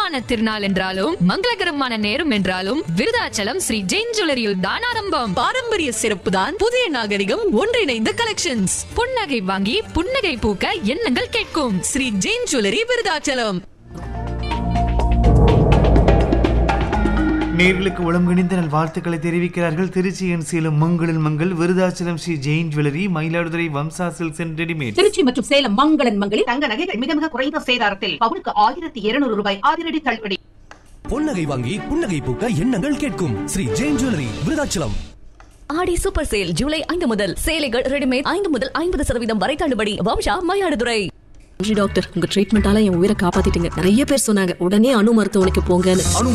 சுபமான திருநாள் என்றாலும் மங்களகரமான நேரம் என்றாலும் விருதாச்சலம் ஸ்ரீ ஜெயின் ஜுவல்லரியில் தான் ஆரம்பம் பாரம்பரிய சிறப்பு தான் புதிய நாகரிகம் ஒன்றிணைந்த கலெக்ஷன்ஸ் புன்னகை வாங்கி புன்னகை பூக்க எண்ணங்கள் கேட்கும் ஸ்ரீ ஜெயின் ஜுவல்லரி விருதாச்சலம் நேர்களுக்கு உளம்கிணிந்த நல் வாழ்த்துக்களை தெரிவிக்கிறார்கள் திருச்சியின் சேலம் மங்களில் Mangal Virudhachalam Sri Jain jewellery Mayiladuthurai Vamsa silks and readymade Trichy மற்றும் சேலம் மங்களன் மங்களில் தங்க நகைகள் மிக மிக குறைந்த சேதாரத்தில் பவுனுக்கு ஆயிரத்தி இருநூறு ரூபாய் அதிரடி தள்ளுபடி பொன்னகை வாங்கி புன்னகை பூக்க எண்ணங்கள் கேட்கும் ஸ்ரீ ஜெயின் ஜுவல்லரி விருதாச்சலம் ஆடி சூப்பர் சேல் ஜூலை ஐந்து முதல் சேலைகள் ரெடிமேட் ஐந்து முதல் ஐம்பது சதவீதம் வரை தள்ளுபடி வம்சா மயிலாடுதுறை டாக்டர் உங்க ட்ரீட்மெண்டால என் உயிரை காப்பாத்திட்டீங்க நிறைய பேர் சொன்னாங்க உடனே அணு மருத்துவமனைக்கு போங்கன்னு